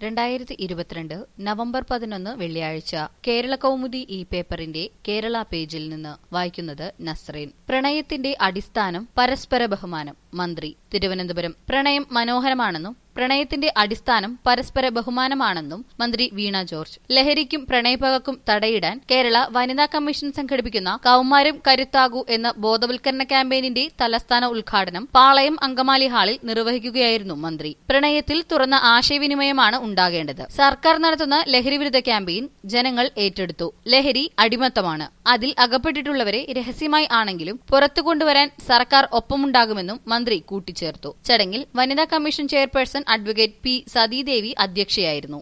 രണ്ടായിരത്തി ഇരുപത്തിരണ്ട് നവംബർ പതിനൊന്ന് വെള്ളിയാഴ്ച കേരള കൗമുദി ഈ പേപ്പറിന്റെ കേരള പേജിൽ നിന്ന് വായിക്കുന്നത് നസ്രീൻ പ്രണയത്തിന്റെ അടിസ്ഥാനം പരസ്പര ബഹുമാനം മന്ത്രി തിരുവനന്തപുരം പ്രണയം മനോഹരമാണെന്നും പ്രണയത്തിന്റെ അടിസ്ഥാനം പരസ്പര ബഹുമാനമാണെന്നും മന്ത്രി വീണ ജോർജ് ലഹരിക്കും പ്രണയപകക്കും തടയിടാൻ കേരള വനിതാ കമ്മീഷൻ സംഘടിപ്പിക്കുന്ന കൌമാരം കരുത്താകൂ എന്ന ബോധവൽക്കരണ ക്യാമ്പയിനിന്റെ തലസ്ഥാന ഉദ്ഘാടനം പാളയം അങ്കമാലി ഹാളിൽ നിർവഹിക്കുകയായിരുന്നു മന്ത്രി പ്രണയത്തിൽ തുറന്ന ആശയവിനിമയമാണ് ഉണ്ടാകേണ്ടത് സർക്കാർ നടത്തുന്ന ലഹരിവിരുദ്ധ ക്യാമ്പയിൻ ജനങ്ങൾ ഏറ്റെടുത്തു ലഹരി അടിമത്തമാണ് അതിൽ അകപ്പെട്ടിട്ടുള്ളവരെ രഹസ്യമായി ആണെങ്കിലും പുറത്തു കൊണ്ടുവരാൻ സർക്കാർ ഒപ്പമുണ്ടാകുമെന്നും മന്ത്രി കൂട്ടിച്ചേർത്തു ചടങ്ങിൽ വനിതാ commission chairperson advocate P Sathidevi അധ്യക്ഷയായിരുന്നു